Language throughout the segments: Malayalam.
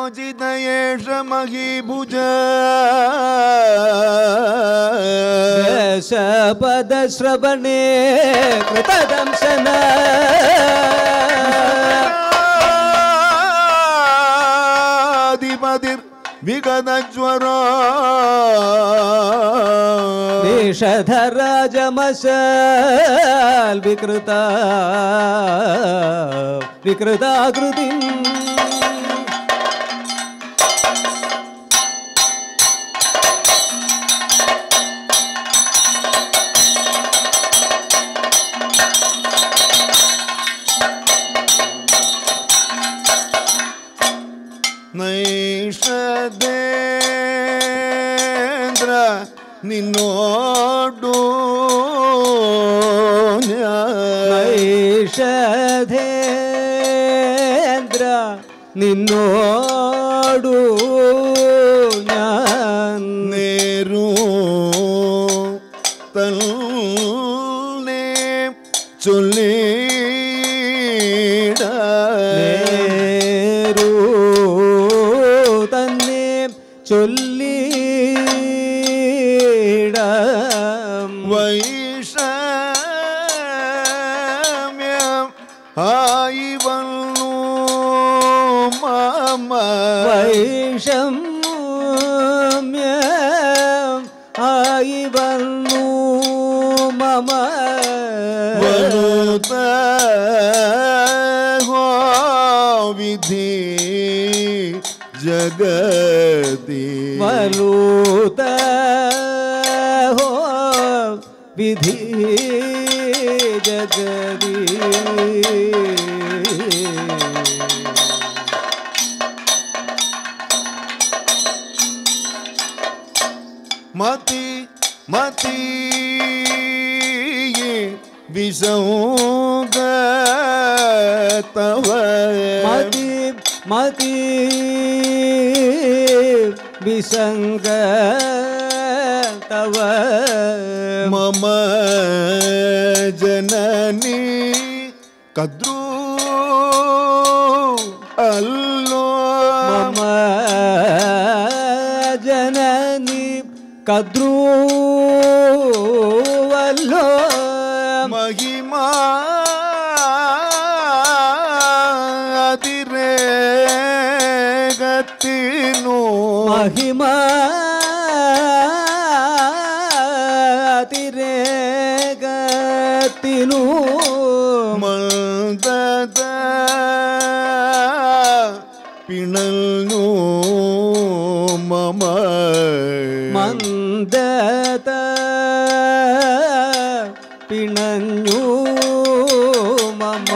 മോചിതയേഷ മഹീഭുജ ദശപദശ്രവണേ കൃതദംശന ധിപതിർ വിഗതജ്വര നിഷധരാജമശാൽ വികൃത വികൃതാകൃതി നൈഷദേന്ദ്ര നിന്നോടു ഞാൻ നൈഷധേന്ദ്ര നിന്നോടു ഞാൻ നേരു തന്നെ ചൊല്ലിട നേരു തന്നെ ചൊല്ലിടം വൈഷമ്യം ആയി വന്നു മമ വൈഷമ്യം ആയി വന്നു മമ വനുത ഹോ വിധി ജഗതി വലുത ഹോ വിധി ജഗതി മതി മതി വിസൗഗ തവ മതി മതി വിസംഗ തവ മമ ജനനി കദ്രു അല്ലോ മമ ജനനി കദ്രുവല്ലോ മഹിമാ അതിരേകത്തിനു മഹിമ തിരേകത്തിനു മന്ദത പിണൽനു മമ മന്ദത പിണഞ്ഞു മമ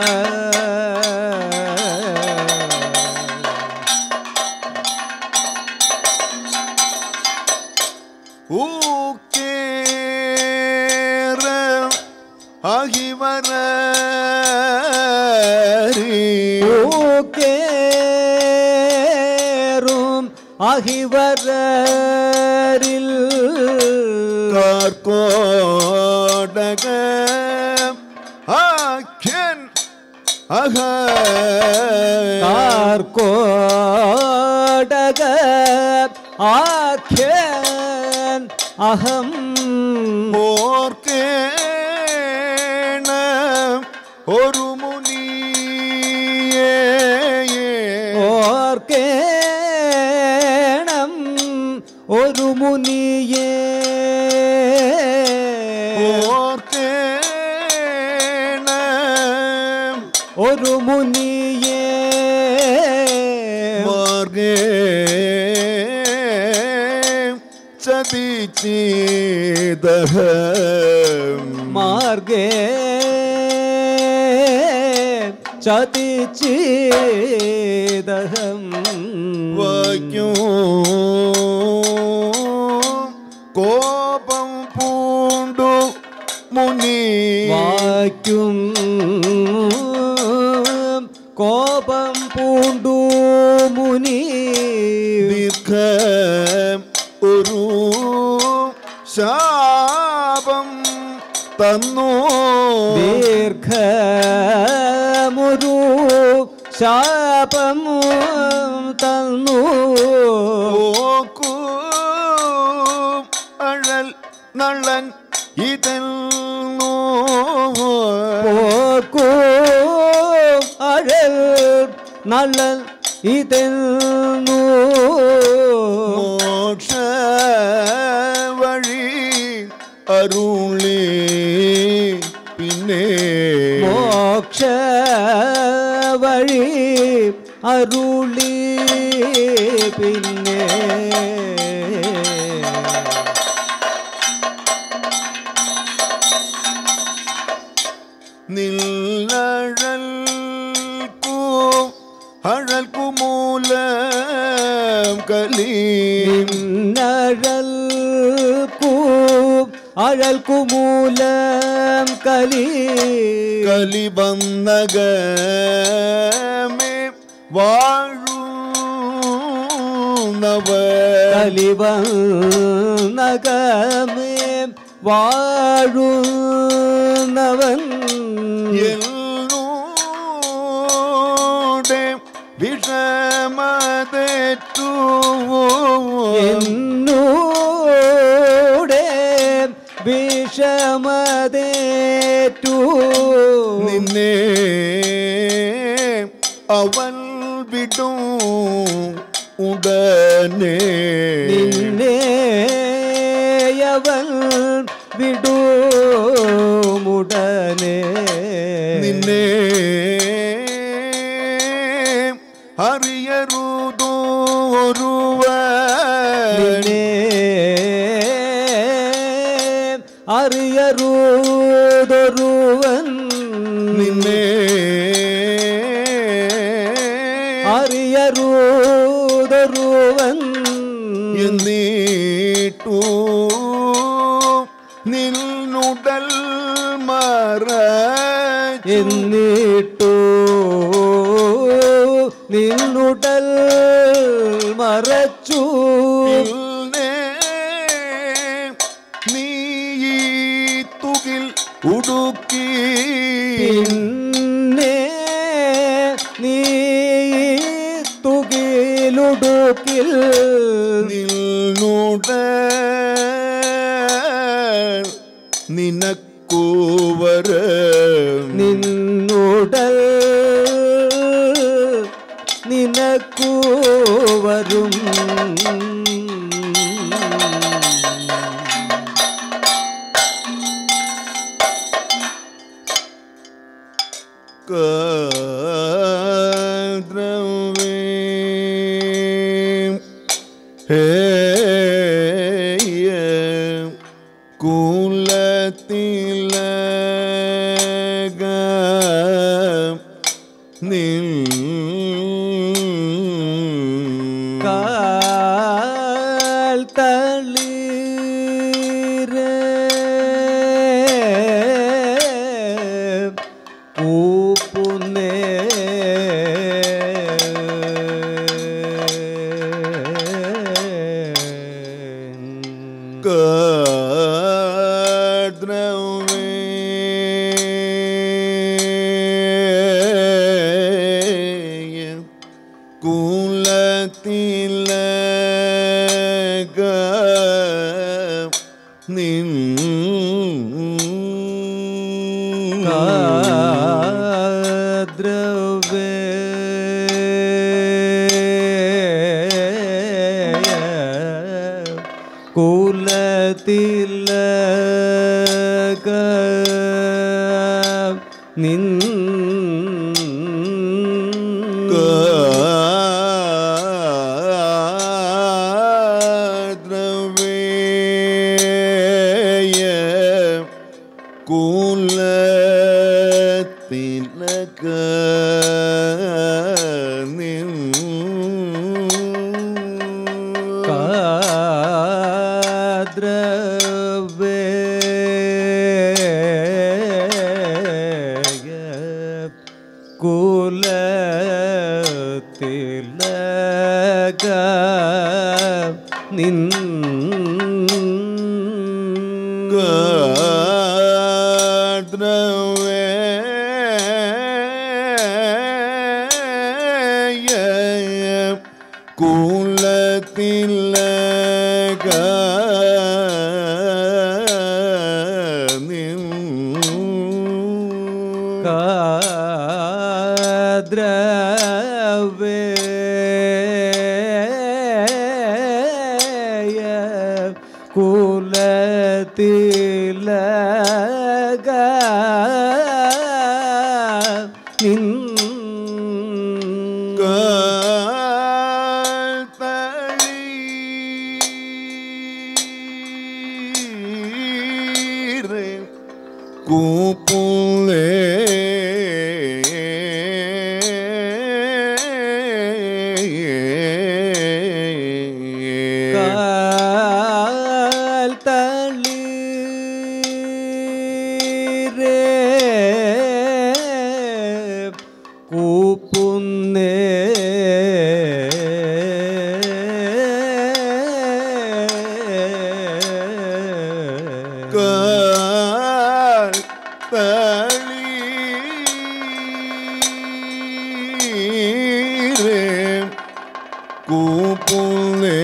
ഊക്കേറ അഹിവര ൂക്കേറും അഹിവരിൽ കാർക്കോടക ആഖ്യൻ അഹ കാർക്കോടക ആഖ്യൻ അഹം ഓർക്കേണ ഒരു മുനിയേ ഓർക്കേണം ഒരു മുനിയേ ഓർക്കേണ ഒരു മുനിയേ മാർഗേ ചതിച്ചീതഹ മാർഗേ ചതിച്ചേദഹം വാക്യോ കോപം പൂണ്ടു മുനി വാക്യും കോപം പൂണ്ടു മുനി ദീർഘ ഒരു ശാപം തന്നു ദീർഘമുരു ശാപം തന്നു ഓക്കൂ അഴൽ നള്ളൻ ഇതെന്നു പോക്കൂ അഴൽ നള്ളൽ ഇതെന്നു മോക്ഷ വഴി അരുളി പിന്നെ മോക്ഷ വഴി അരുളി പിന്നെ നില്ലഴൽക്കു അഴൽക്കു മൂലം കലി നഴൽക്കു അഴൽക്കു മൂലം കലി കലി വന്നകമേ വാഴുന്നവ കലിവന്നകമേ വാഴുന്നവൻ എന്നൂടെ വിഷമതേറ്റു എന്നൂടെ വിഷമതേറ്റു നിന്നെ അവൻ വിടും ഉടനെ നിന്നെ അവൻ വിടുമുടനെ നിന്നെ അറിയരുതോ ഒരുവൻ നിന്നെ അറിയറൂതൊരുവൻ നിന്നെ അറിയറൂതൊരുവൻ എന്നിട്ടു നിന്നുടൽ മറ എന്നിട്ടു നിന്നുടൽ മറച്ചു നീ ഈ തുകിൽ ഉടുക്കി പിന്നെ നീ തുകിലുടുക്കിൽ നിന്നുട നിനക്കു വര നിന്നുടൽ നിനക്കു വരും കദ്രവേ ഹേയ കുലത്തിലക നിൽ കാൽ തളിര കൂപ്പുന്നേ കദ്രവേ കുലത്തിലക നിൻ ദ്രവേ കുലത്തിലക നിൻ കദ്രവേയ കുലത്തിലക നിൻ ദ്രവേ കുലത്തിലക നിൻ കദ്രവേയ ദ്രവേയ കുലത്തിലക നിൻ കൂപ്പുലേ കാൽ തളി രേ കൂപ്പുന്നേ കാൽ തളീരേ കൂപ്പുലേ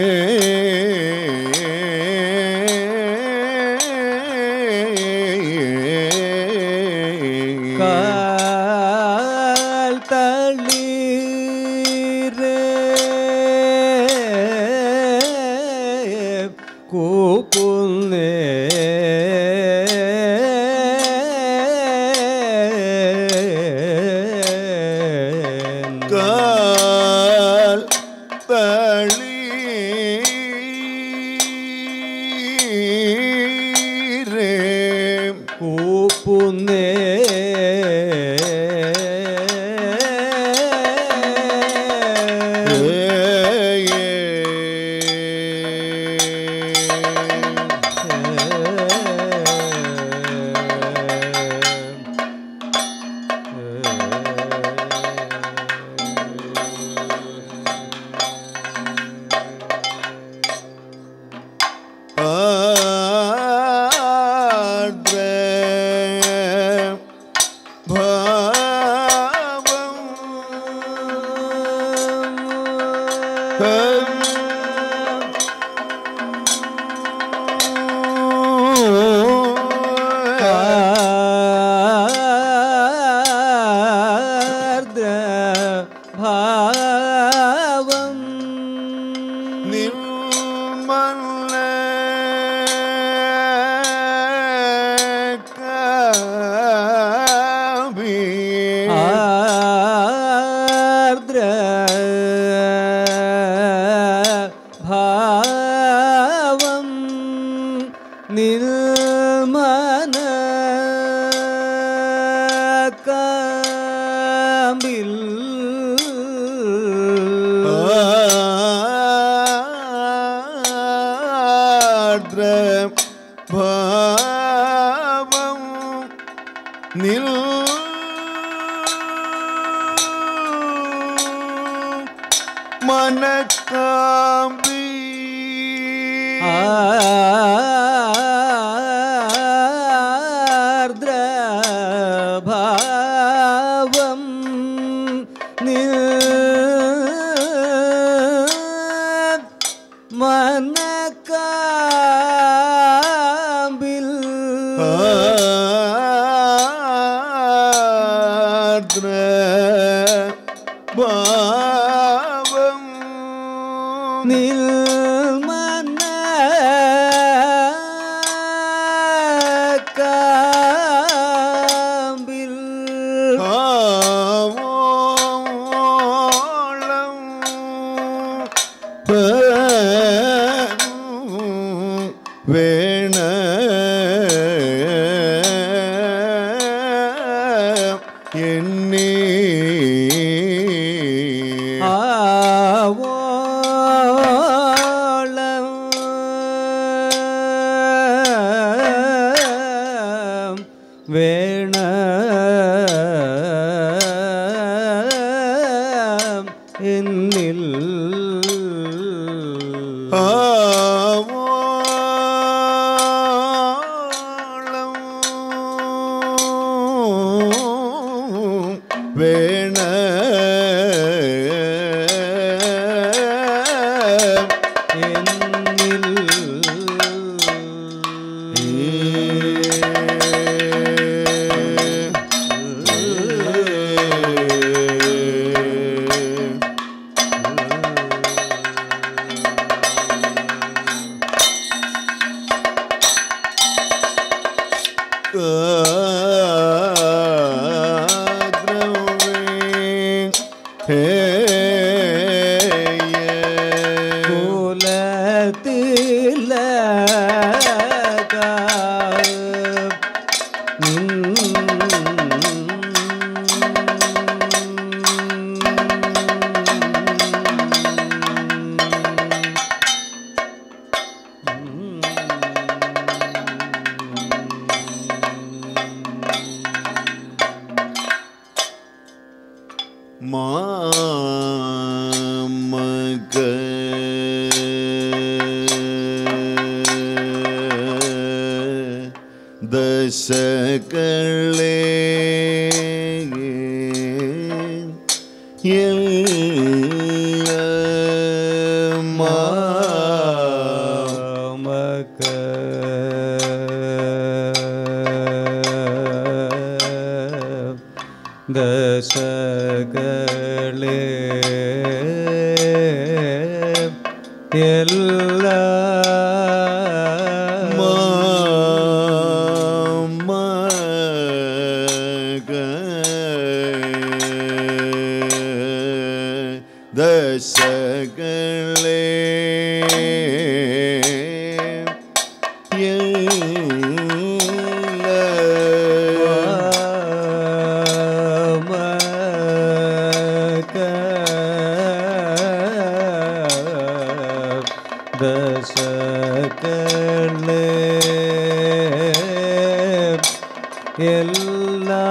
കാൽ തളി രേ കൂപ്പുന്നേ കാൽ തളീരേ കൂപ്പുന്നേ ആർദ്ര ഭാവം നിർമ്മല കവി ആർദ്ര ഭാവം നിൽമന കാമ്പിൽ ആർദ്ര ഭാവം നിൽ മനക്കാമ്പി ആർദ്ര ഭാവം നിൽ മനക്കാമ്പിൽ ആർദ്ര ഭാവം നിൽ മന കാമ്പിൽ ഭാവോളം വേണ എന്നെ ആവോളം വേണ എന്നിൽ ഭാവോളം വേണ എന്നിൽ കുലത്തില മാമക ദശകളേ ദശകളേ എല്ലാ ദശകളേ ദശകളേ എല്ലാ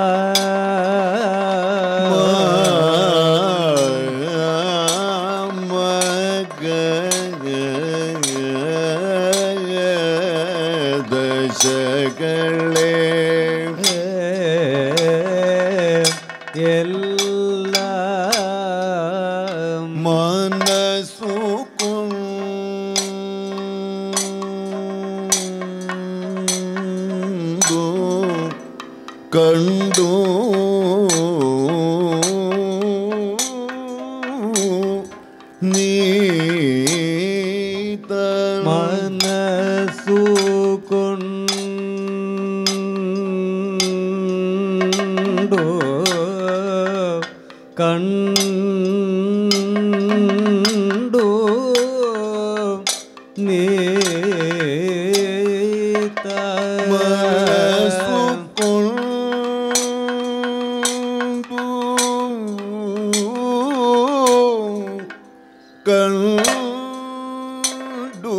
ദശകളേ എല്ലാം മനസ്സു കൊണ്ടു കണ്ടു നീ മനസ്സു കൊണ്ടു കണ്ടു നീ മനസ്സു കൊണ്ടു കണ്ടു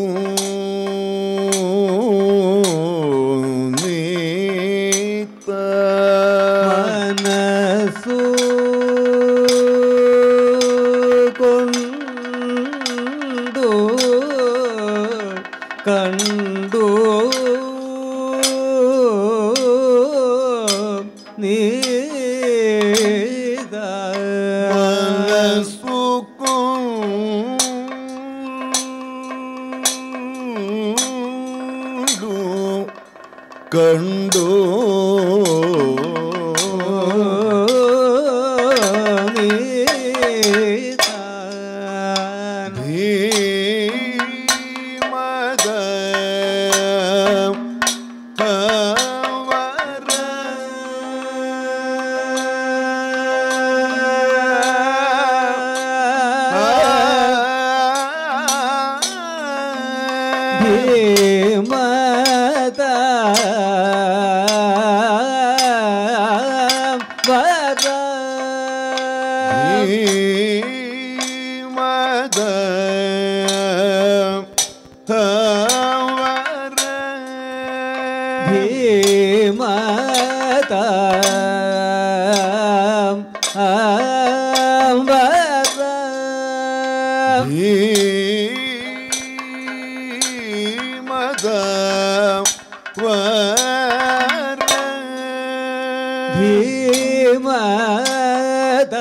നീത്ത മനസ്സു കൊണ്ടു കണ്ടു നീത മനസ്സു കൊണ്ടു കണ്ടു നീതാൻ ധീമത ഭീമത വര ധീമത ഭീമത വര ധീമത വര ഭീമത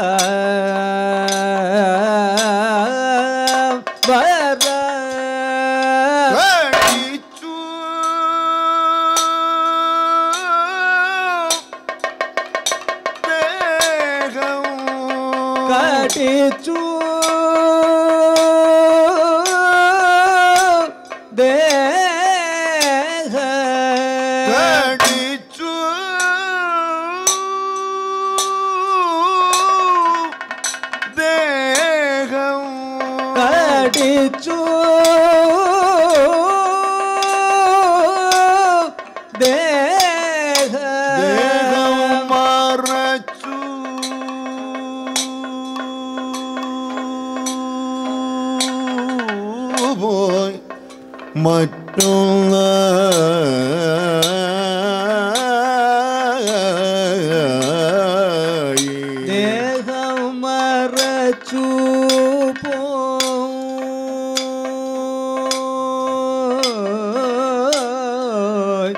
വര കടിച്ചു ദേഹം കടിച്ചു ദേഹ കടിച്ചു ദേഹം പഠിച്ചു ദേഹ ദേഹം മറച്ചു പോയി മറ്റുള്ള ദേഹം മറച്ചു പോയി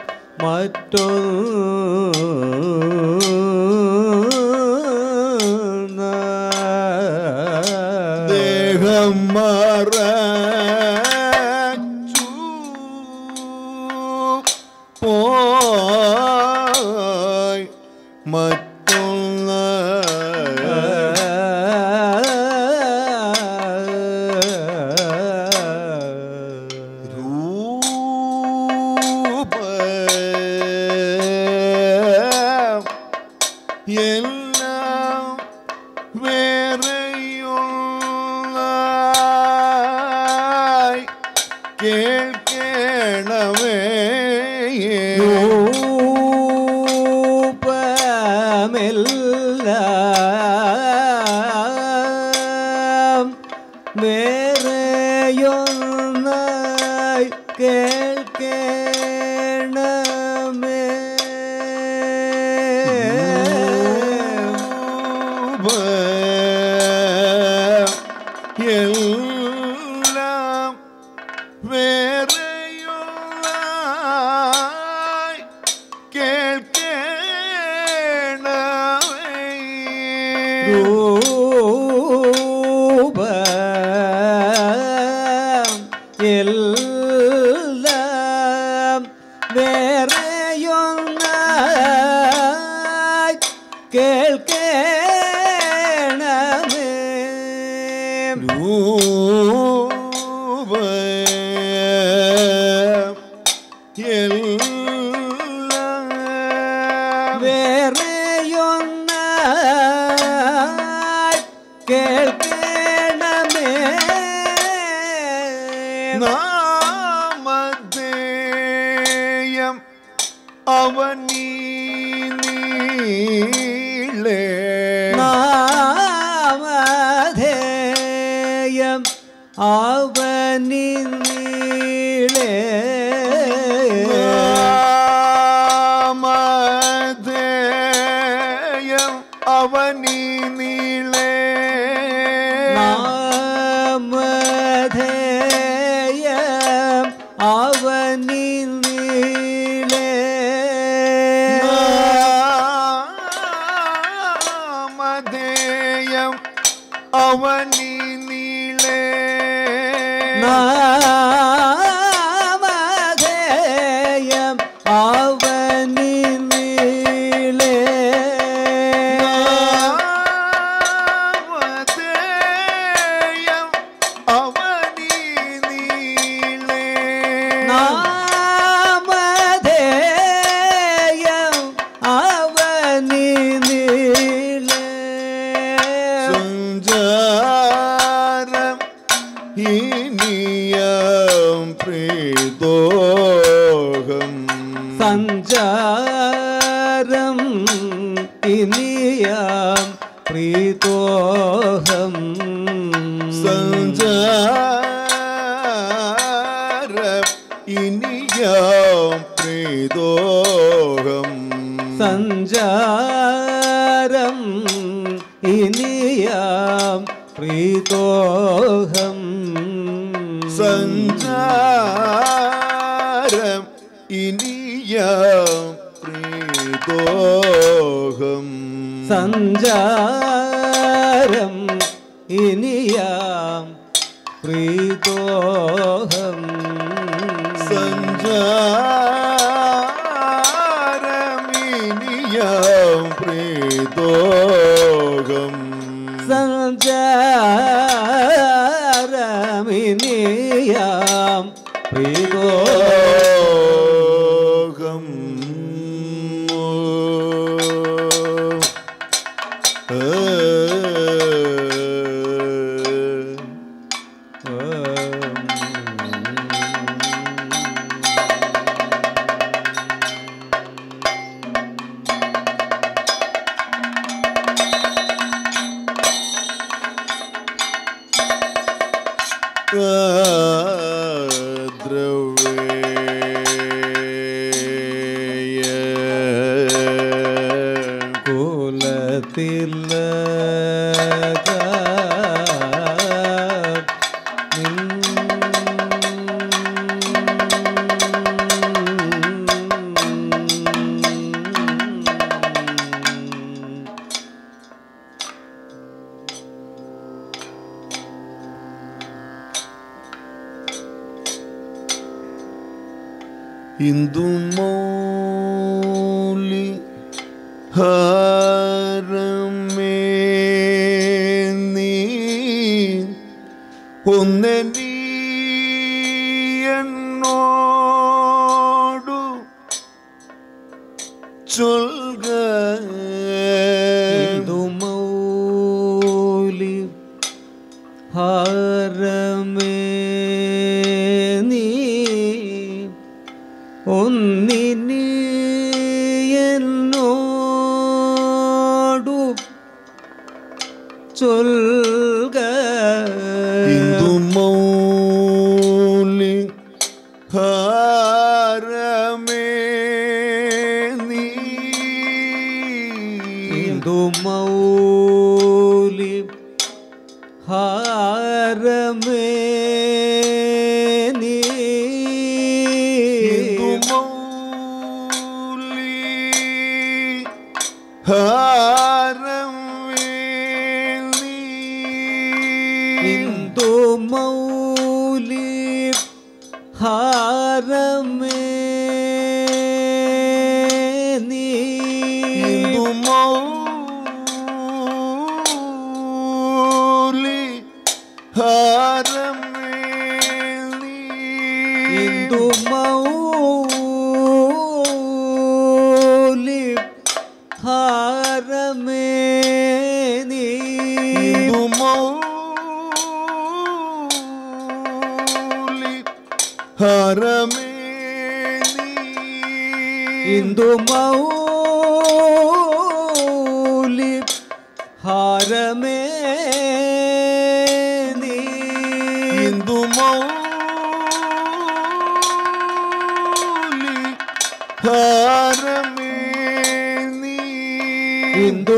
മറ്റൊന്ന ദേഹം മറച്ചു പോയി മറ്റുള്ള രൂപ എല്ലാം വേറെയുള്ള കേൾക്കണമേ രൂപമെല്ലാം വേറെയൊന്നായി കേൾക്കണമേ എല്ലാം വേറെയുള്ള കേൾക്കണമേ രൂപ എല്ലാം വേറെയൊന്നായി കേൾക്കണമേ രൂപ എല്ലാം വേറെയൊന്നായി കേൾക്കണമേ നാമധേയം അവനീ നീളേ നാമധേയം അവനി നീളേ നാമധേയം അവനീ നീളേ നാമധേയം അവനി നീളേ നാമധേയം അവനീ നീളേ നാമധേയം അവനി നീളേ നാമധേയം അവനീ നീളേ നാമധേയം അവനി നീളേ സഞ്ചാരം ഇനിയം പ്രീതോഹം സഞ്ചാരം ഇനിയാം പ്രീതോഹം സഞ്ചാരം ഇനിയം പ്രീതോഹം സഞ്ചാരം ഇനിയാം പ്രീതോഹം സഞ്ചാരം ഇനിയം പ്രീതോഹം സഞ്ചാരം ഇനിയാം പ്രീതോഹം സഞ്ചാരം ഇനിയം പ്രീതോഹം സഞ്ചാരമിനിയാം പ്രീതോഹം ഓഹം ഏ ദ്രവ്യ കുലത്തില്ല ഇന്ദുമൗലി ഹാരമേ നീ ഒന്ന് നീ എന്നോടു ചൊൽക മൗലി ഹാരമേ നീ ഒന്നിനി എന്നോടു ചൊൽക ഇന്ദുമൗലി ഹാരമേ നീ മൗലി ഹാരമേ നീ ഇന്ദുമൗലി ഹാരമേ നീ ഹിന്ദു മൗലി ഹാരമേ നീ ഇന്ദുമൗലി ഹാരമേ നീ ഹിന്ദു മൗലി ഹാരമേ നീ ഇന്ദുമൗലി ഹാരമേ നീ ഹിന്ദു മൗലി ഹാരമേ നീ ഇന്ദുമൗലി ഹാരമേ നീ ഹിന്ദു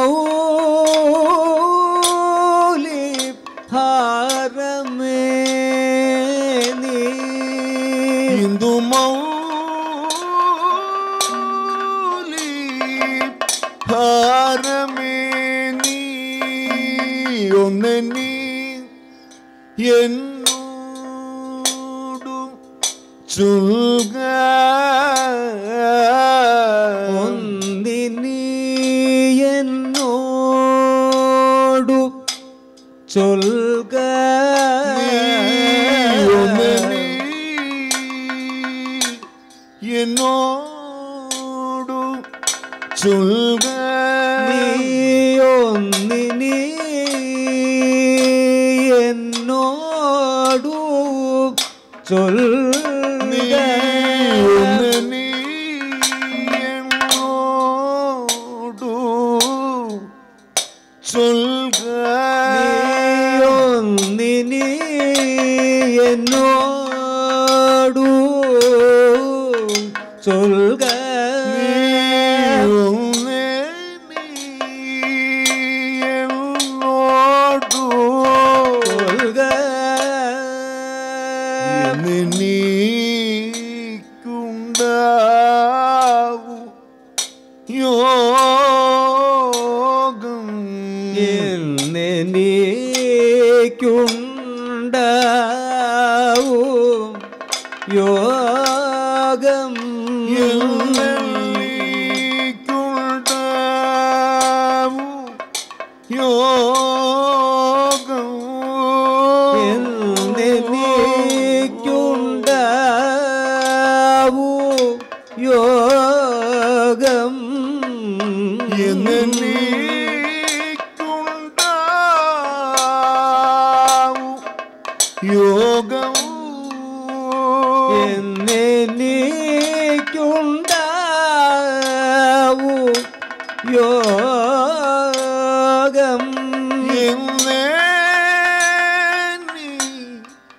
മൗലി ഹാരമേ നീ ഇന്ദുമൗലി ഹാരമേ നീ ഒന്ന് നീ എന്നോടു ചുൽക ഒന്നിനി എന്നോടു ചൊൽക ഒന്ന് നീ എന്നോടു ചുൽക നീ ഒന്നിനി എന്നോടു നീ ചൊൽക ഒന്ന് നീ എന്നോടു ചൊൽക ഒന്നിനി എന്നോടു ചൊൽക നീ ഒന്ന് നീ എന്നോടു ചൊൽക നീക്കുണ്ടാവു യോഗം എന്നെനിക്കുണ്ടാവും യോഗം എന്നീക്കുണ്ടാവു യോഗം എന്നെനിക്കുണ്ടാവും യോഗം എന്നീക്കുണ്ടാവു യോഗം എന്നെനിക്കുണ്ടാവും യോഗം എന്നേ നീ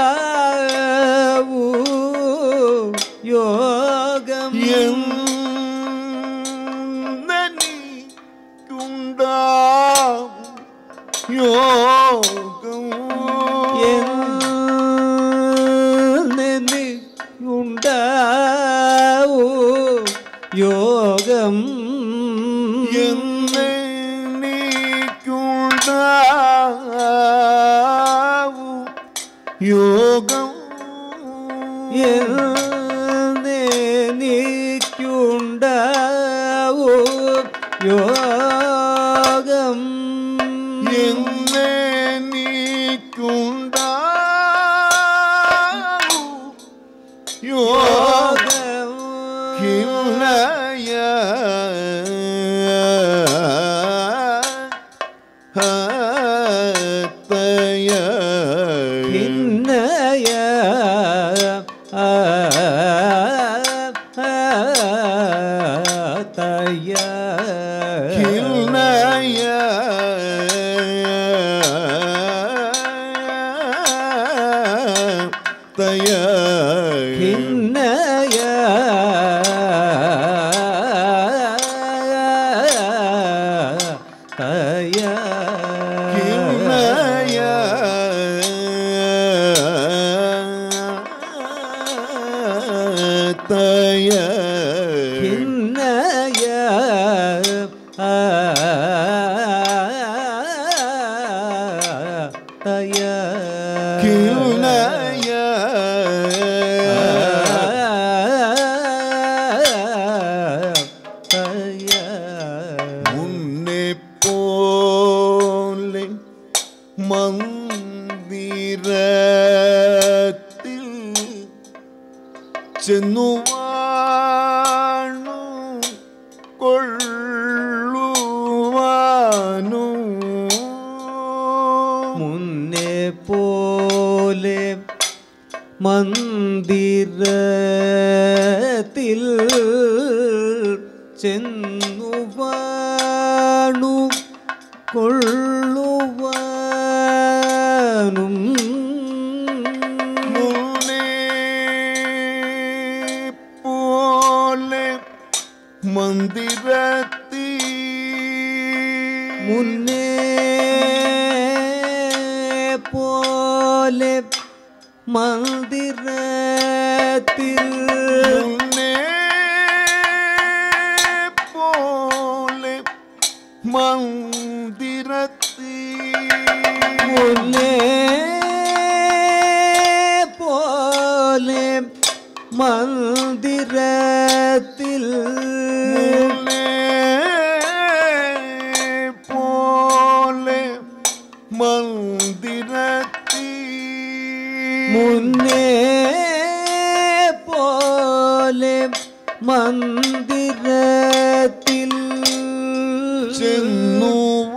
യോഗം എന്നനിക്കുണ്ടാവും യോഗം ഉണ്ടാവൂ യോഗം എന്നനിക്കുണ്ടാവും യോഗം എനിക്കുണ്ടാവൂ യോഗം എന്നനിക്കുണ്ടാവും യോഗം യോഗം കിന്നയ ഹത്തയ ഭിന്നയ ആ, ആ, തയ കിന്നയ തയ ഭിന്നയ തയ കിന്നയ തയ ഭിന്നയ ആ, തയ കിന്നയ മുന്നെ പോലെ മന്ദിരത്തിൽ ചെന്നു വാണു കൊള്ളുവാനു മുന്നേ പോലെ മന്ദിരത്തിൽ ചെന്നു വാണു കൊള്ളുവാനും മുന്നേ പോലെ മന്ദിരത്തിൽ മുന്നേ പോലെ മന്ദിരത്തിൽ മുന്നേ പോലെ മന്ദിരത്തിൽ മുന്നേ പോലെ മന്ദിരത്തിൽ മുന്നേ പോലെ മന്ദിരത്തിൽ മുന്നേ പോലെ മന്ദിരത്തിൽ ചെന്നു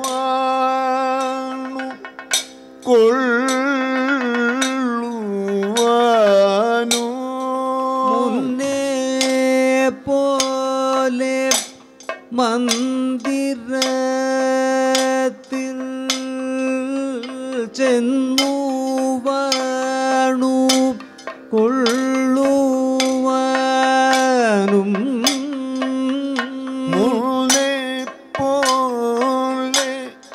വാണു കൊള്ളുവാനു മുന്നേ പോലെ മന്ദിരത്തിൽ ചെന്നു വാണു കൊള്ളുവാനും മുന്നേ പോലെ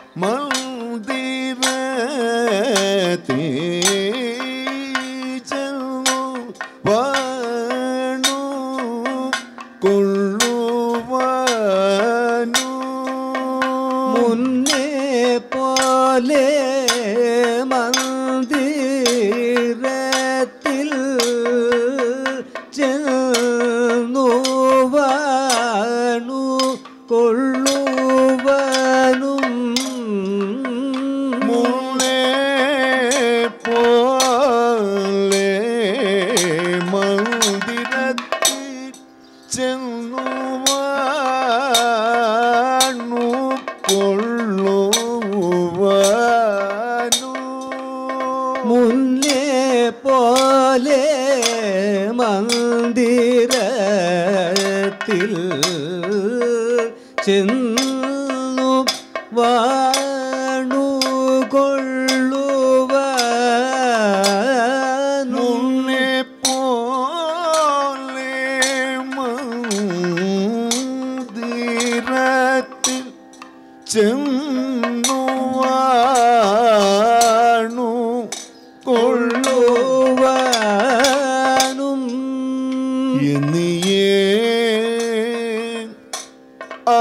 മന്ദിരത്തിൽ ചെന്നു വാണു കൊള്ളുവാനു മുന്നേ പോലെ മന്ദിരത്തിൽ ചെന്നു വാണു കൊള്ളുവാനും മുന്നേ പോലെ മന്ദിരത്തിൽ ചെന്നു വാണു കൊള്ളുവാനു മുന്നേ പോലെ മന്ദിരത്തിൽ ചെന്നു വാണു കൊള്ളുവാനും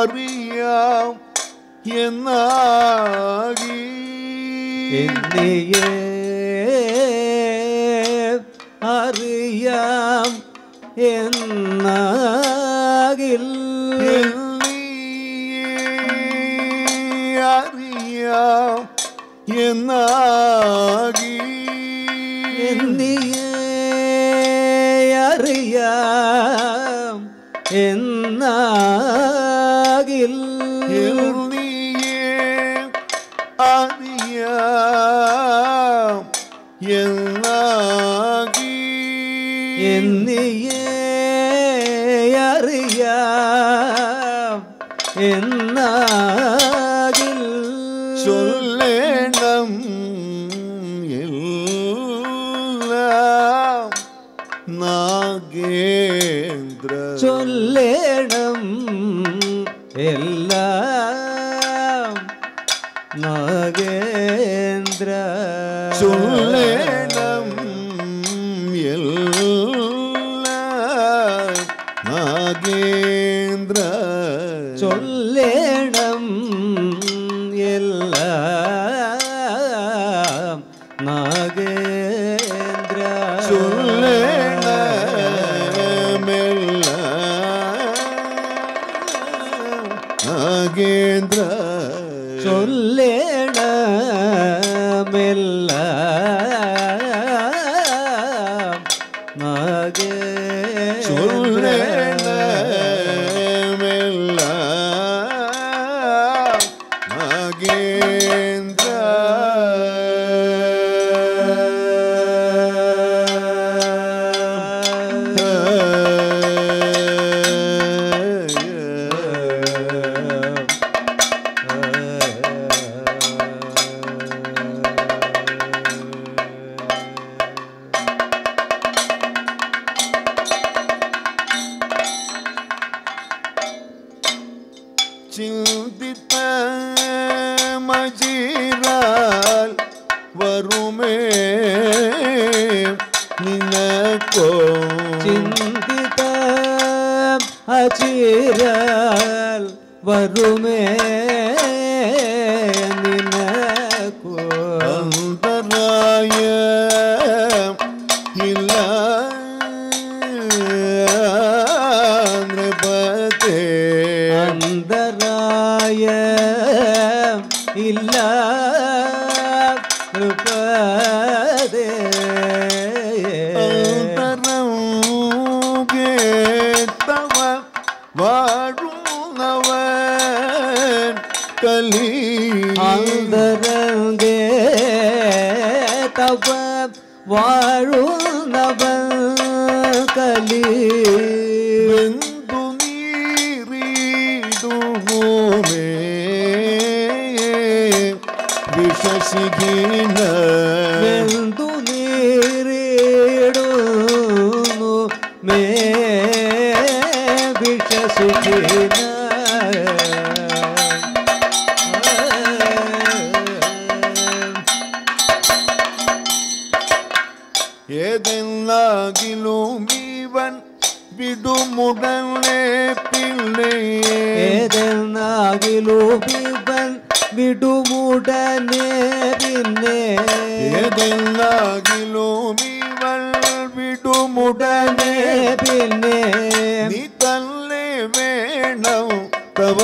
അറിയാം എന്നാകി എന്നിയേ അറിയാം എന്നാകിൽ എന്നിയെ അറിയാം എന്നാകി എന്നിയേ അറിയാം എന്നാകിൽ എന്നിയെ അറിയാം എന്നാകി എന്നിയേ അറിയാം എന്നാകിൽ ചൊല്ലേണം എല്ലാം നാഗേന്ദ്ര ചൊല്ലേണം എല്ലാം നാഗേന്ദ്ര ചൊല്ലേണം എല്ലാം നാഗേന്ദ്ര ചൊല്ലേണം എല്ലാം നാഗേന്ദ്ര ചൊല്ലേണമെല്ലാം നാഗേന്ദ്ര ചൊല്ലേണമെല്ലാം നാഗേന്ദ്ര ചൊല്ലേണമെല്ലാം നാഗേന്ദ്ര ചിന്തിത്ത മജിറാൽ വരുമേ നിനക്കോ ചിന്തിത അചിരൽ വരുമേ നിനക്കു അന്തരായ ഇല്ല നൃപതേ അന്തരായ ഇല്ല കൃപദേ അന്തരം കേട്ടവ വാഴുന്നവൻ കലി അന്തരംഗേ തവ വാഴുന്നവൻ കലി വെന്തു നീറിടുമോമേ വിഷശിഖിന വെന്തു നീറിടുന്നു മേ വിഷസുഖിന ഏതെന്നാകിലും ഇവൻ വിടുമുടനെ പിള്ളേ ഏതെന്നാകിലു ബിബൻ വിടുമുടനെ പിന്നെ ഏതെന്നാകിലും ഇവൻ വിടുമുടനെ പിന്നെ നീ തന്നെ വേണം തവ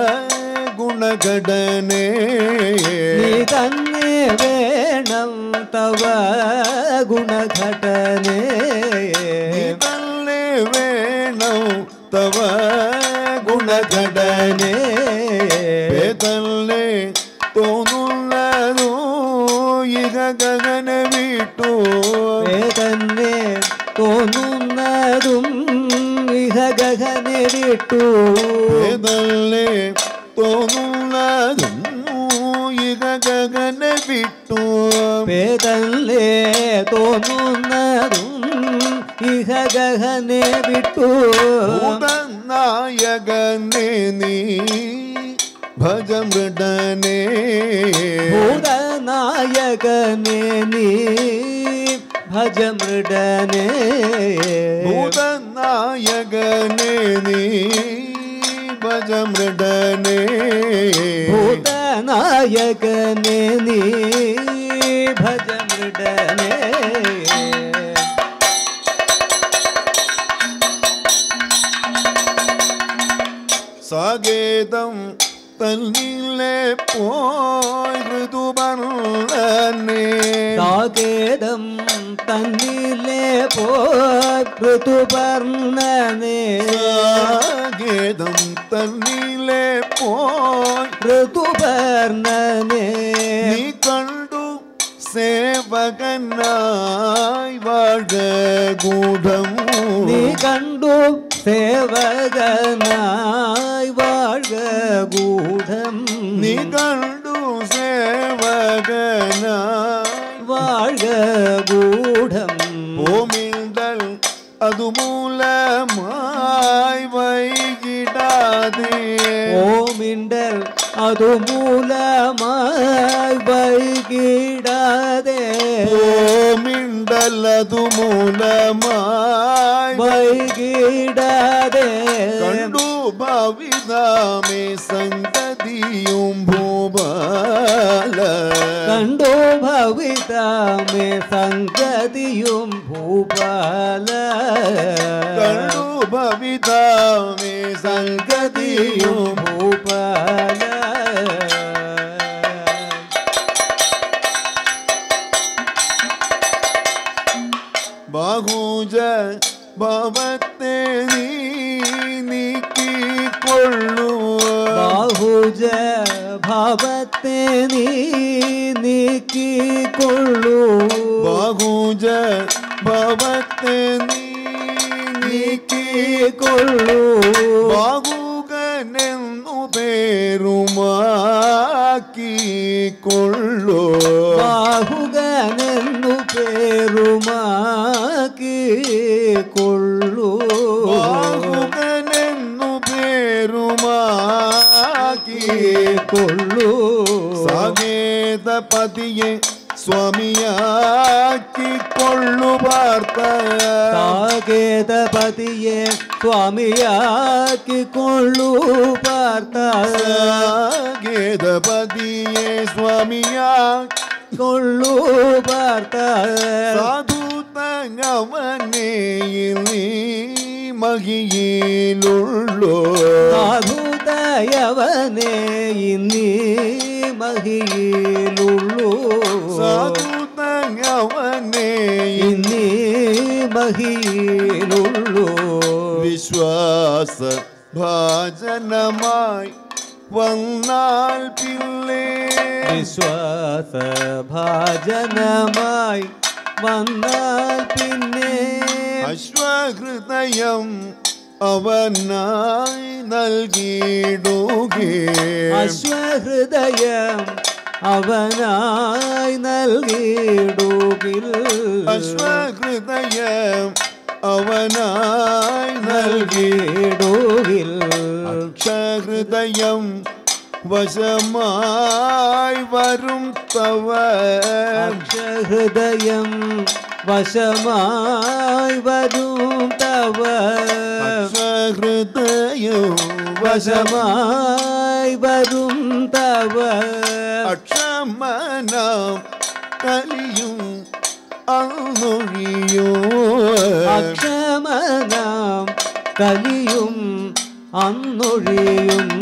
ഗുണഘടനെ നീ തന്നെ വേണം തവ ഗുണഘടനെ നീ തന്നെ വേണം തവ ഗുണഘടനെ വേദല്ലേ തോന്നുന്നതോ ഇഹ ഗഗന വിട്ടു തന്നെ തോന്നുന്നതും ഇഹ ഗഹനെ വിട്ടു വേദല്ലേ തോന്നുന്നതും ഇഹ ഗഗന വിട്ടു വേദല്ലേ തോന്നുന്നതും ഇഹ ഗഹനെ വിട്ടു നായകനെ നീ ഭജമൃടനെ ഭൂതനായകനെ നീ ഭജമൃടനെ ഭൂതനായകനെ നീ ഭജമൃഡനേ ഭൂതനായകനെ നീ ഭജമൃഡനെ സാകേതം തന്നിലെ പോയി ഋതുപർണനേ സാകേതം തന്നിലെ പോൃതുപർണനെ സാകേതം തന്നിലെ പോയി ഋതുപർണനെ നീ കണ്ടു സേവകനായി വാഴ ഗൂഢം നീ കണ്ടു സേവകനായി വാഴ ഗൂഢം നീ കണ്ടു സേവകനായി വാഴ ഗൂഢം ഭൂമിന്തൽ അതുമൂലമായി വൈകിടാതെ ഓമിണ്ടൽ അതു മൂലമായി വൈകിടാതെ ഭൂമിണ്ടൽ അതുമൂലമായി വൈകിടാതെ കണ്ടു ഭാവിതാമേ സംഗതിയും ഭൂപാല കണ്ടു ഭവിതാമേ സംഗതിയും ഭൂപാല കണ്ടു ഭവിതാമേ സംഗതിയും ഭൂപാല ബാഹുജ ഭവത്തെ നീ നീക്കിക്കൊള്ളു ബാഹുജ ഭാവത്തെ നീ നീക്കിക്കൊള്ളൂ ബാഹുജ ഭവത്തെ നീ നീക്കിക്കൊള്ളൂ ബാഹുകനെന്നു പേരുമാക്കിക്കൊള്ളു ബാഹുകനെന്നു പേരുമാക്കിക്കൊള്ളൂ ബാഹുകനെന്നു പേരുമാക്കി കൊള്ളൂ സാകേത പതിയെ സ്വാമിയാക്കിക്കൊള്ളു പാർത്ത സാകേതപതിയെ സ്വാമിയാക്കിക്കൊള്ളൂ പാർത്ത സാകേതപതിയെ സ്വാമിയാ കൊള്ളൂ പാർത്ത സാധുതങ്ങവനെ നീ മഹിയിലുള്ളൂ സാധുദയവനെ ഇന്നീ മഹിയിലുള്ളൂ സാധുതങ്ങവനെ ഇന്നീ മഹിയിലുള്ളൂ വിശ്വാസ ഭാജനമായി വന്നാൽ പിള്ളേ വിശ്വാസ ഭാജനമായി വന്നാൽ പിന്നെ അശ്വഹൃദയം അവനായി നൽകിയിടുകേ അശ്വഹൃദയം അവനായി നൽകിയിടുകിൽ അശ്വഹൃദയം അവനായി നൽകി നൽകിയിടുകിൽ അക്ഷഹൃദയം വശമായി വരും തവ അക്ഷഹൃദയം വശമായി വരും തവ അക്ഷഹൃദയം വശമായി വശമായി വരും തവ അക്ഷമനം കലിയും അന്നൊഴിയോ അക്ഷമനാം കലിയും അന്നൊഴിയും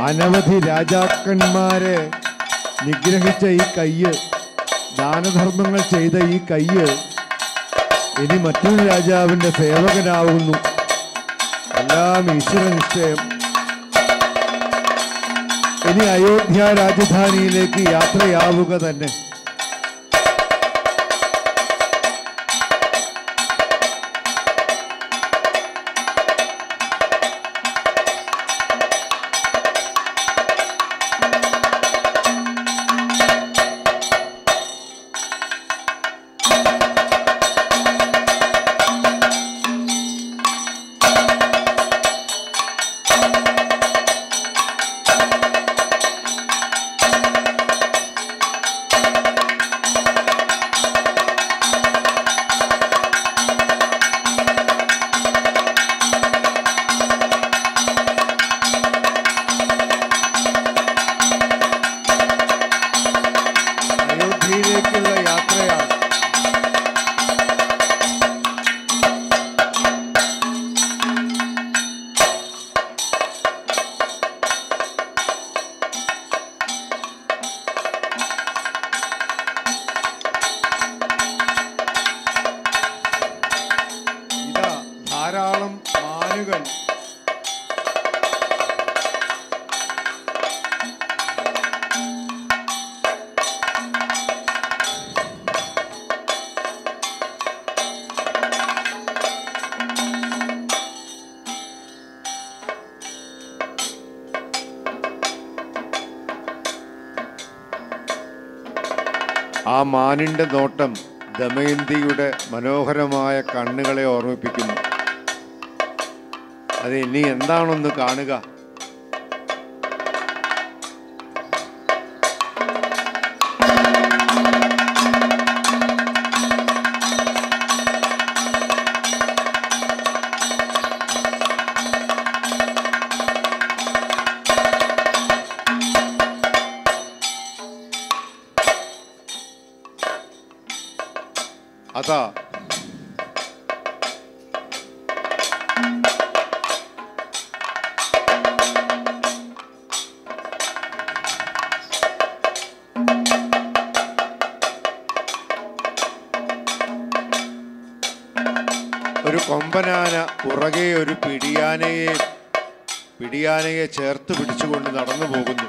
അനവധി രാജാക്കന്മാരെ നിഗ്രഹിച്ച ഈ കയ്യ് ദാനധർമ്മങ്ങൾ ചെയ്ത ഈ കയ്യ് ഇനി മറ്റൊരു രാജാവിൻ്റെ സേവകനാവുന്നു എല്ലാം ഈശ്വര നിശ്ചയം ഇനി അയോധ്യ രാജധാനിയിലേക്ക് യാത്രയാവുക തന്നെ അയോധ്യയിലേക്കുള്ള യാത്രയാണ് ഇതാ ധാരാളം മാനുകൾ ആ മാനിന്റെ നോട്ടം ദമയന്തിയുടെ മനോഹരമായ കണ്ണുകളെ ഓർമ്മിപ്പിക്കുന്നു അത് ഇനി എന്താണൊന്ന് കാണുക അതാ ഒരു കൊമ്പനാന പുറകെ ഒരു പിടിയാനയെ പിടിയാനയെ ചേർത്ത് പിടിച്ചുകൊണ്ട് നടന്നു പോകുന്നു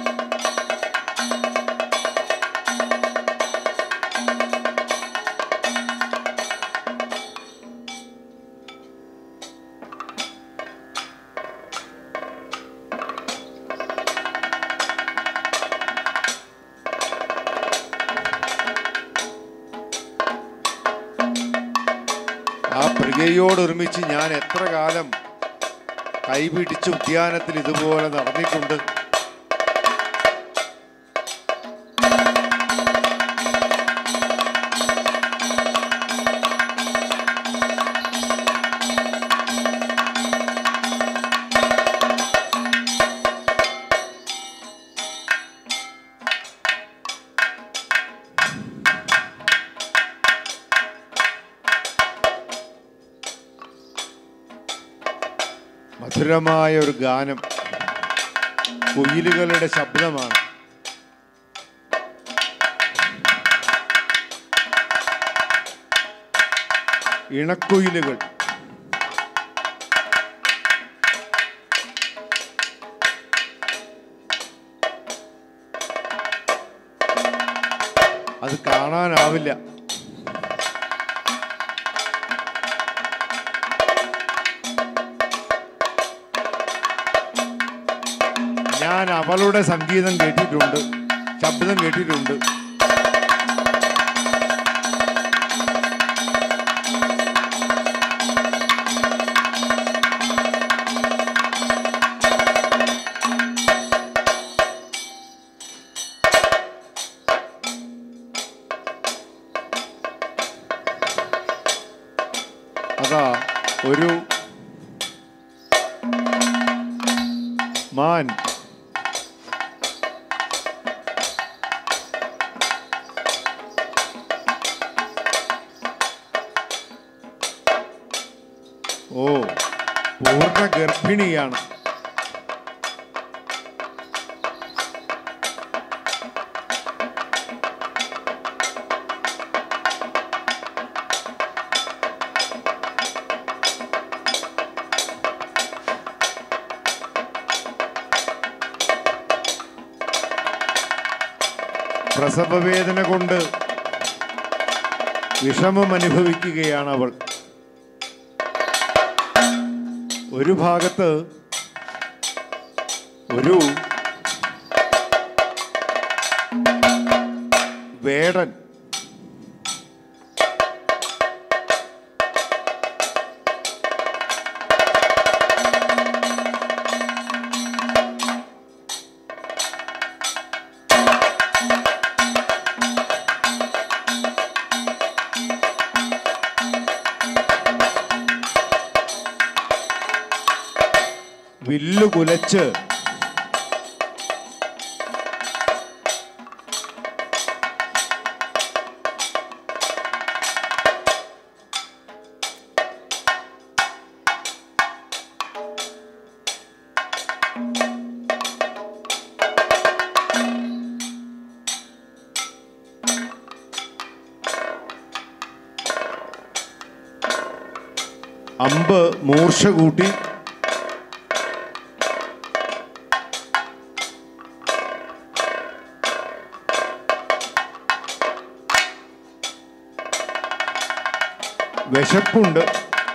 ആ പ്രിയയോടൊരുമിച്ച് ഞാൻ എത്ര കാലം കൈപിടിച്ച് ഉദ്യാനത്തിൽ ഇതുപോലെ നടന്നിട്ടുണ്ട് മധുരമായ ഒരു ഗാനം കുയിലുകളുടെ ശബ്ദമാണ് ഇണക്കുയിലുകൾ അത് കാണാനാവില്ല ഞാൻ അവളുടെ സംഗീതം കേട്ടിട്ടുണ്ട് ശബ്ദം കേട്ടിട്ടുണ്ട് അതാ ഒരു മാൻ ഓ പൂർണ്ണ ഗർഭിണിയാണ് പ്രസവവേദന കൊണ്ട് വിഷമം അനുഭവിക്കുകയാണ് അവൾ ഒരു ഭാഗത്ത് ഒരു വേടൻ വില്ലു കുലച്ച് അമ്പ് മൂർച്ച കൂട്ടി വിശപ്പുണ്ട്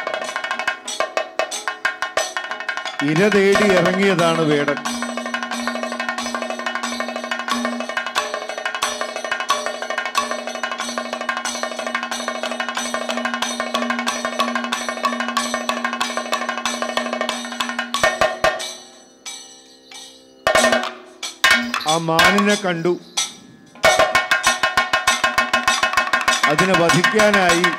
ഇര തേടി ഇറങ്ങിയതാണ് വേടൻ ആ മാനിനെ കണ്ടു അതിനെ വധിക്കാനായി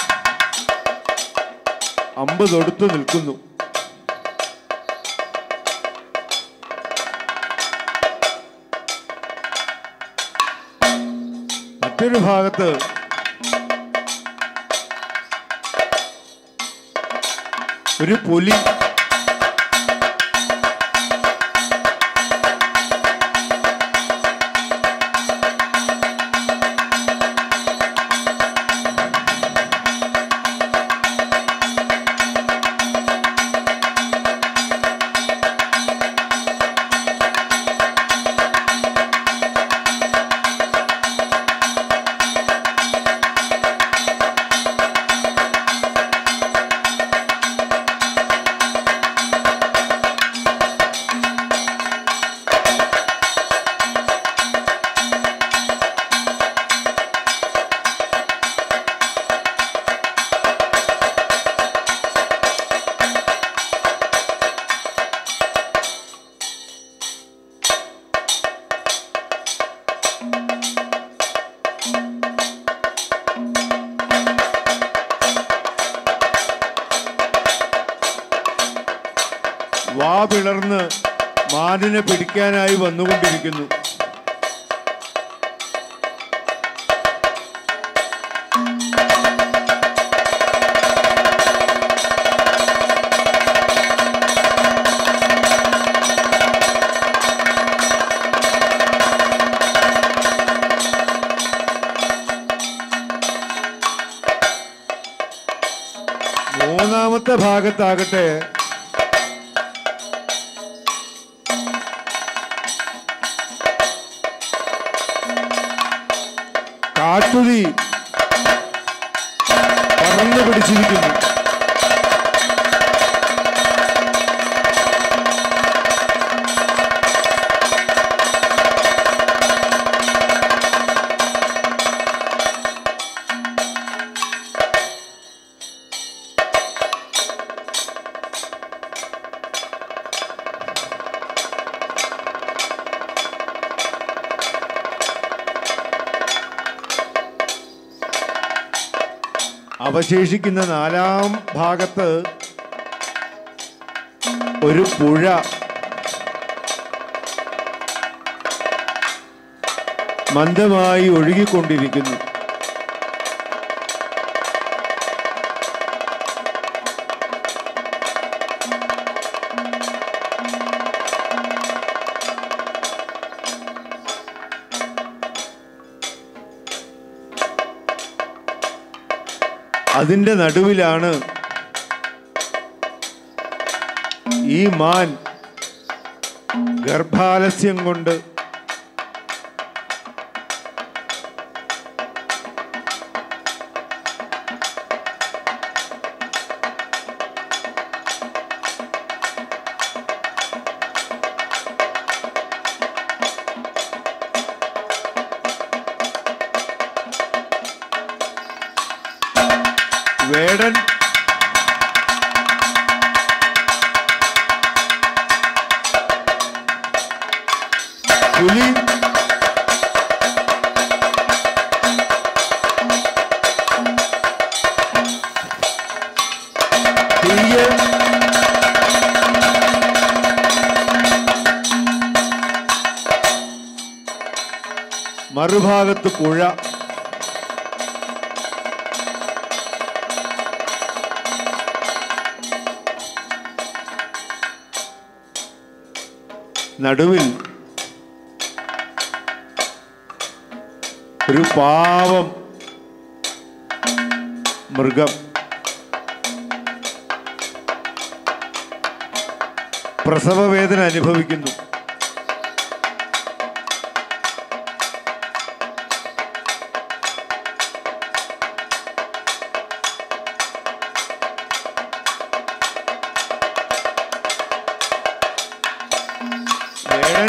അമ്പ് തൊടുത്തു നിൽക്കുന്നു മറ്റൊരു ഭാഗത്ത് ഒരു പുലി വാ പിളർന്ന് മാനിനെ പിടിക്കാനായി വന്നുകൊണ്ടിരിക്കുന്നു മൂന്നാമത്തെ ഭാഗത്താകട്ടെ കാട്ടുതീ പറന്നു പിടിച്ചിരിക്കുന്നു അവശേഷിക്കുന്ന നാലാം ഭാഗത്ത് ഒരു പുഴ മന്ദമായി ഒഴുകിക്കൊണ്ടിരിക്കുന്നു അതിൻ്റെ നടുവിലാണ് ഈ മാൻ ഗർഭാലസ്യം കൊണ്ട് വേടൻ പുലി തീയ് മറുഭാഗത്ത് പുഴ നടുവിൽ ഒരു പാവം മൃഗം പ്രസവ വേദന അനുഭവിക്കുന്നു വേടൻ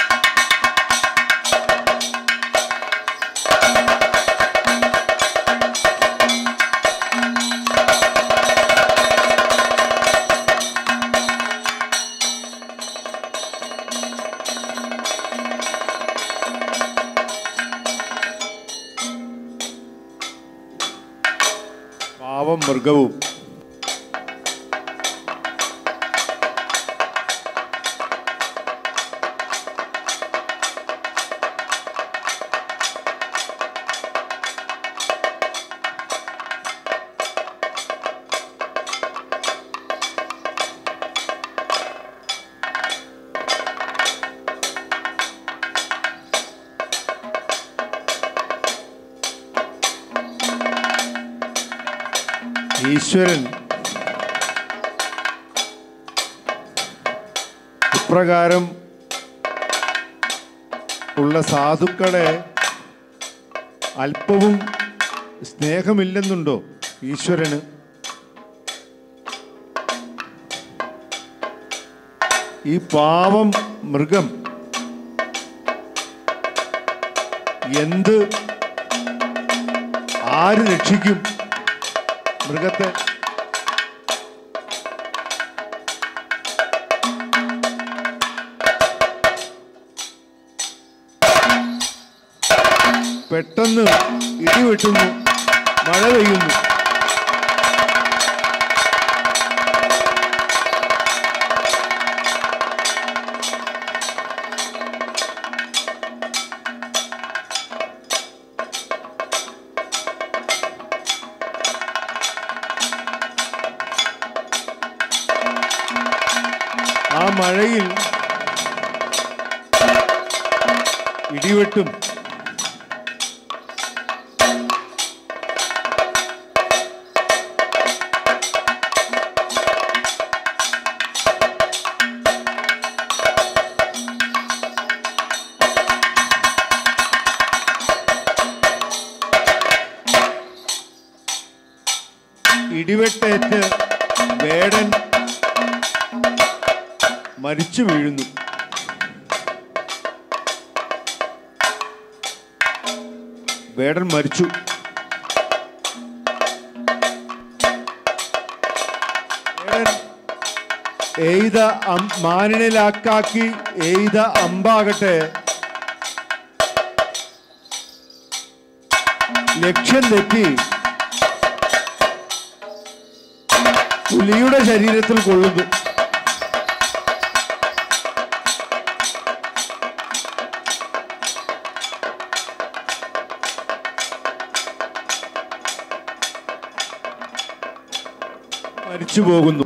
പാവം മൃഗവും ഈശ്വരൻ ഇപ്രകാരം ഉള്ള സാധുക്കളെ അല്പവും സ്നേഹമില്ലെന്നുണ്ടോ ഈശ്വരന് ഈ പാവം മൃഗം എന്ത് ആര് രക്ഷിക്കും മൃഗത്തെ പെട്ടെന്ന് ഇടിവെട്ടുന്നു മഴ പെയ്യുന്നു ആ മഴയിൽ ഇടിവെട്ടും ഇടിവെട്ടേറ്റ് വേടൻ മരിച്ചു വീഴുന്നു വേടൻ മരിച്ചു വേടൻ എയ്ത അം- മാനിനിലാക്കാക്കി എയ്ത അമ്പാകട്ടെ ലക്ഷ്യം തെറ്റി പുലിയുടെ ശരീരത്തിൽ കൊള്ളുന്നു മരിച്ചു പോകുന്നു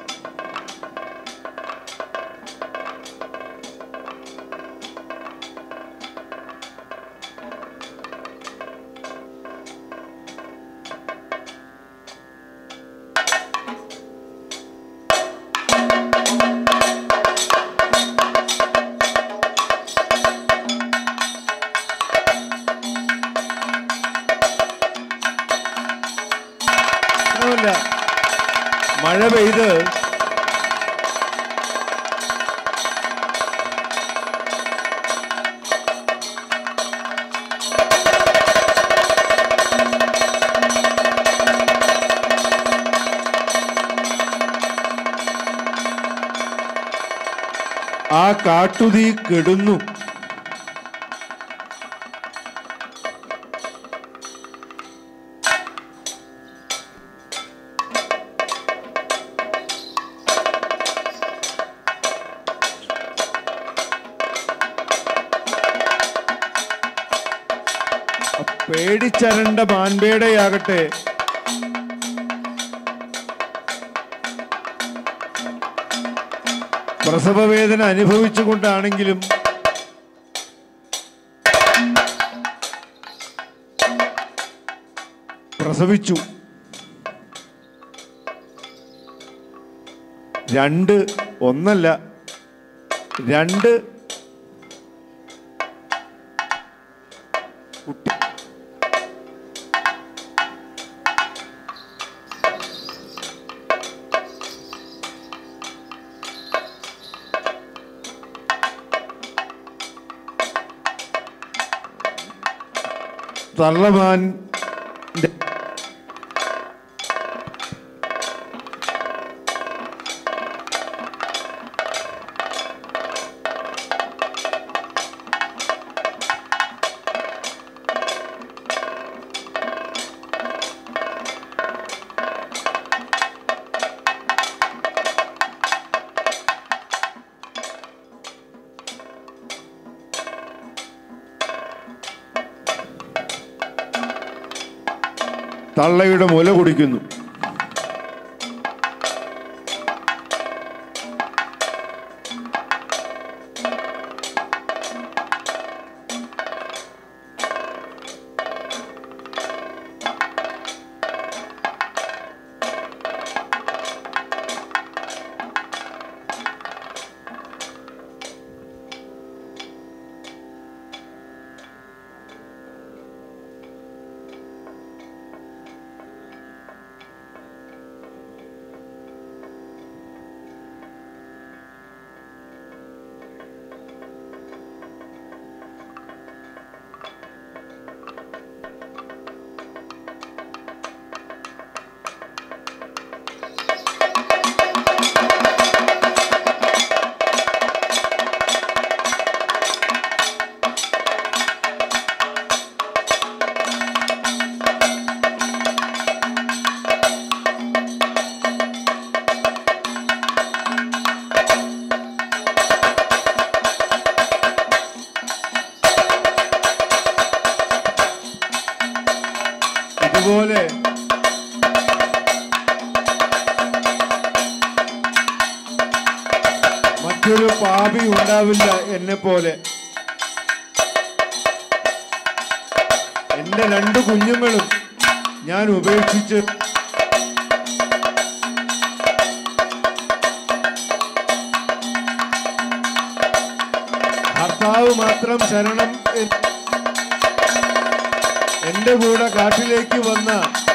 പ്രശ്നമില്ല മഴ പെയ്ത് ആ കാട്ടുതീ കെടുന്നു പേടിച്ചരണ്ട മാൻപേടയാകട്ടെ പ്രസവവേദന അനുഭവിച്ചുകൊണ്ടാണെങ്കിലും പ്രസവിച്ചു രണ്ട് ഒന്നല്ല രണ്ട് കുട്ടി തള്ളമാൻ തള്ളയുടെ മുല കുടിക്കുന്നു ഇതുപോലെ മറ്റൊരു പാപി ഉണ്ടാവില്ല എന്നെ പോലെ എന്റെ രണ്ട് കുഞ്ഞുങ്ങളും ഞാൻ ഉപേക്ഷിച്ച് ഭർത്താവ് മാത്രം ശരണം എന്ന് എന്റെ കൂടെ കാട്ടിലേക്ക് വന്ന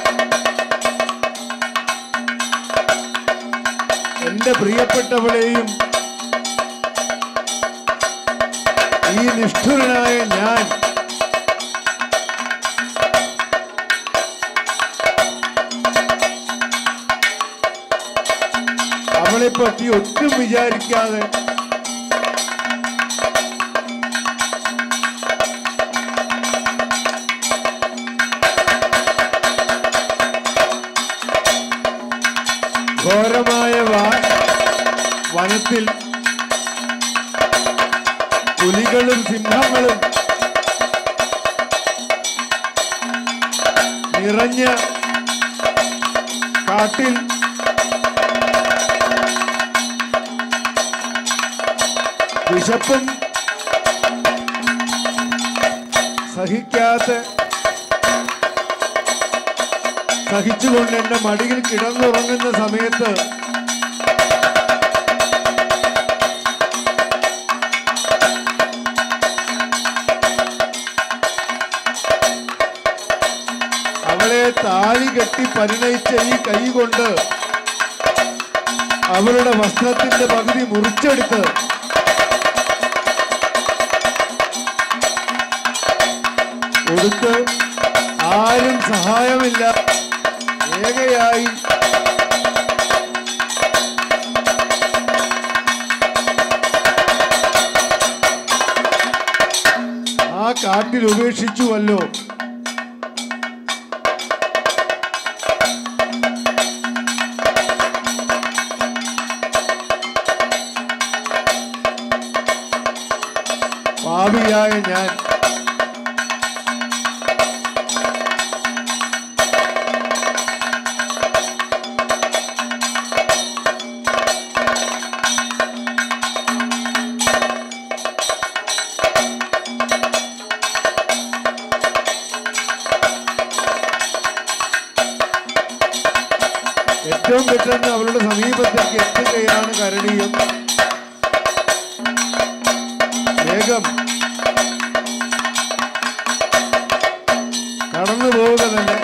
എന്റെ പ്രിയപ്പെട്ടവളെയും ഈ നിഷ്ഠുരനായ ഞാൻ അവളെ പറ്റി ഒട്ടും വിചാരിക്കാതെ ഘോരമായ വാ- വനത്തിൽ പുലികളും സിംഹങ്ങളും നിറഞ്ഞ കാട്ടിൽ വിശപ്പും സഹിക്കാത്ത സഹിച്ചുകൊണ്ട് എന്റെ മടിയിൽ കിടന്നുറങ്ങുന്ന സമയത്ത് അവളെ താലി കെട്ടി പരിണയിച്ച ഈ കൈ കൊണ്ട് അവളുടെ വസ്ത്രത്തിന്റെ പകുതി മുറിച്ചെടുത്ത് കൊടുത്ത് ആരും സഹായമില്ല ഏകയായി കാട്ടിൽ ഉപേക്ഷിച്ചുവല്ലോ പാപിയായ ഞാൻ ഏറ്റവും പെട്ടെന്ന് അവളുടെ സമീപത്തേക്ക് എത്തുകയാണ് കരണീയം വേഗം കടന്നു പോവുക തന്നെ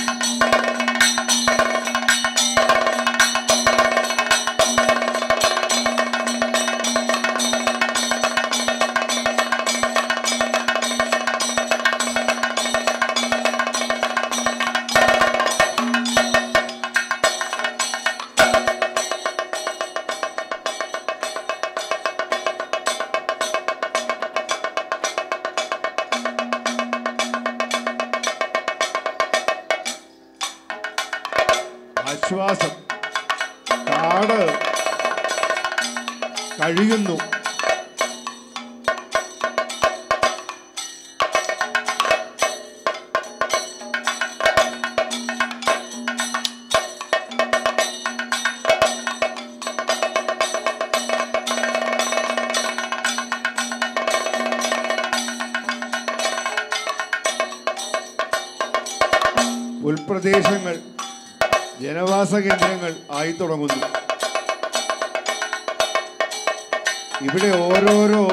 ആശ്വാസം കാട് കഴിയുന്നു ഉൾപ്രദേശങ്ങൾ ജനവാസ കേന്ദ്രങ്ങൾ ആയി തുടങ്ങുന്നു ഇവിടെ ഓരോരോ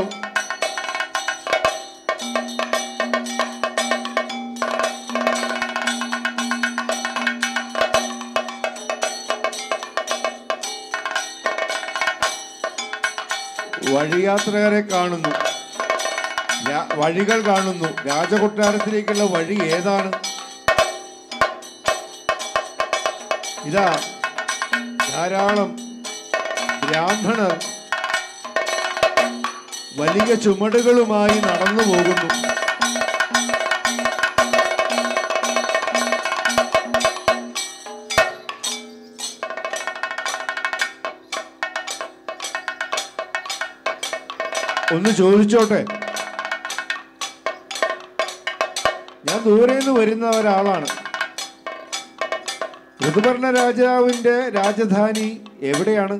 വഴിയാത്രകരെ കാണുന്നു രാ- വഴികൾ കാണുന്നു രാജകൊട്ടാരത്തിലേക്കുള്ള വഴി ഏതാണ് ഇതാ ധാരാളം ബ്രാഹ്മണർ വലിയ ചുമടുകളുമായി നടന്നു പോകുന്നു ഒന്ന് ചോദിച്ചോട്ടെ ഞാൻ ദൂരെ നിന്ന് വരുന്ന ഒരാളാണ് ഋതുപർണ രാജാവിന്റെ രാജധാനി എവിടെയാണ്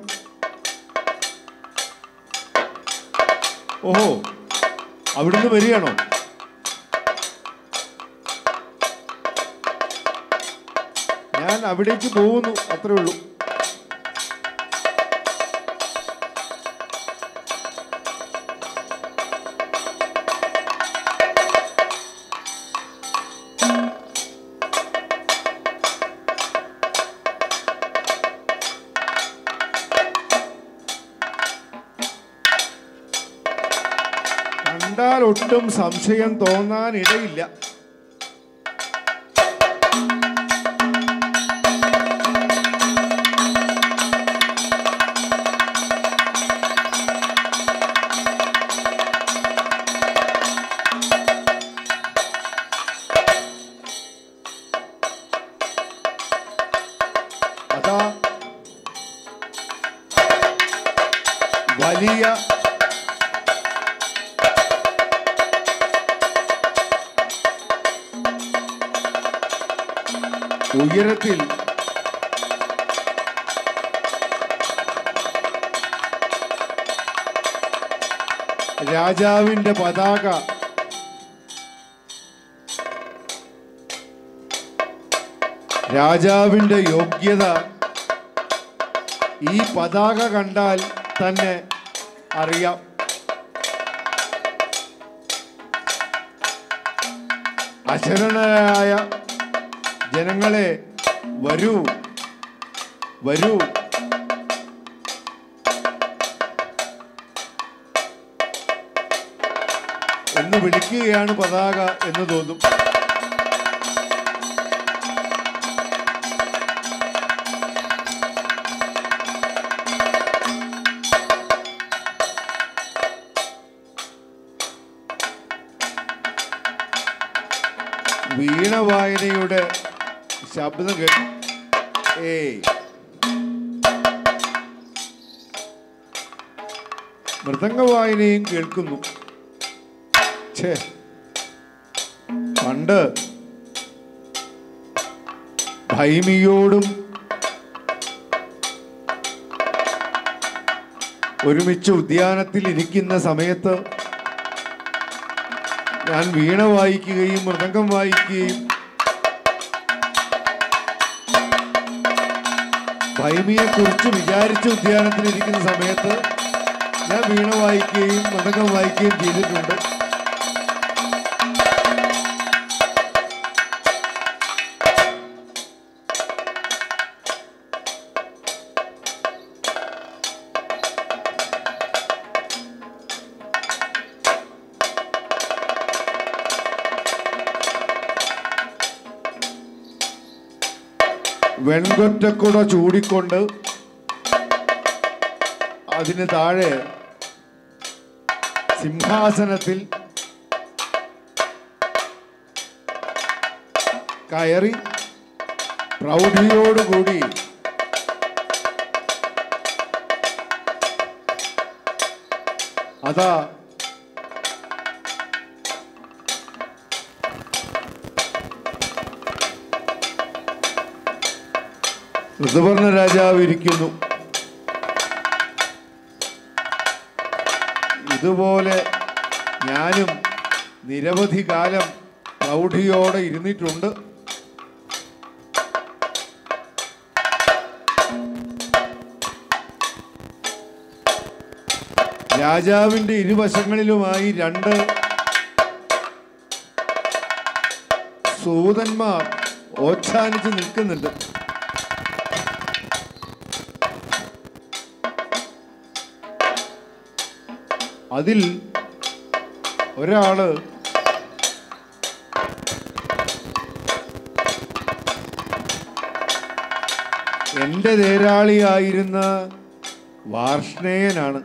ഓഹോ അവിടുന്ന് വരികയാണോ ഞാൻ അവിടേക്ക് പോകുന്നു അത്രേ ഉള്ളൂ കണ്ടാൽ ഒട്ടും സംശയം തോന്നാനിടയില്ല അതാ വലിയ ഉയരത്തിൽ രാജാവിന്റെ പതാക രാജാവിന്റെ യോഗ്യത ഈ പതാക കണ്ടാൽ തന്നെ അറിയാം അശരണരായ ജനങ്ങളെ വരൂ വരൂ എന്ന് വിളിക്കുകയാണ് പതാക എന്ന് തോന്നും വായനയുടെ ശബ്ദം കേ ഏയ് മൃദംഗ വായനയും കേൾക്കുന്നു ഛേ പണ്ട് ഭൈമിയോടും ഒരുമിച്ച് ഉദ്യാനത്തിൽ ഇരിക്കുന്ന സമയത്ത് ഞാൻ വീണ വായിക്കുകയും മൃദംഗം വായിക്കുകയും ഭൈമിയെ കുറിച്ച് വിചാരിച്ച് ഉദ്യാനത്തിൽ ഇരിക്കുന്ന സമയത്ത് ഞാൻ വീണ വായിക്കുകയും മൃദംഗം വായിക്കുകയും ചെയ്തിട്ടുണ്ട് വെൺകൊറ്റക്കുട ചൂടിക്കൊണ്ട് അതിന് താഴെ സിംഹാസനത്തിൽ കയറി പ്രൗഢിയോടുകൂടി അതാ ഋതുവർണ രാജാവ് ഇരിക്കുന്നു ഇതുപോലെ ഞാനും നിരവധി കാലം പ്രൗഢിയോടെ ഇരുന്നിട്ടുണ്ട് രാജാവിന്റെ ഇരുവശങ്ങളിലുമായി രണ്ട് സൂതന്മാർ ഓച്ഛാനിച്ച് നിൽക്കുന്നുണ്ട് അതിൽ ഒരാള് എൻ്റെ തേരാളിയായിരുന്ന വാർഷ്ണേയനാണ്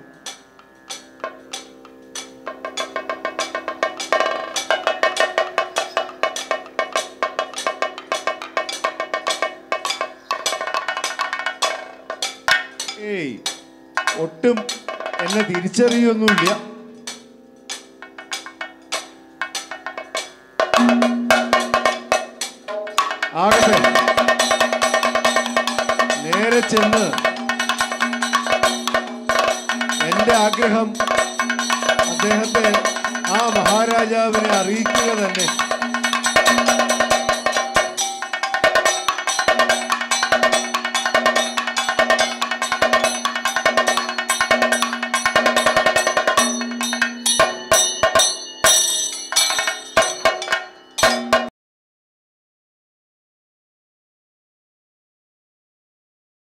ഏയ് ഒട്ടും എന്നെ തിരിച്ചറിയൊന്നുമില്ല ആകട്ടെ നേരെ ചെന്ന് എൻ്റെ ആഗ്രഹം അദ്ദേഹത്തെ ആ മഹാരാജാവിനെ അറിയിക്കുക തന്നെ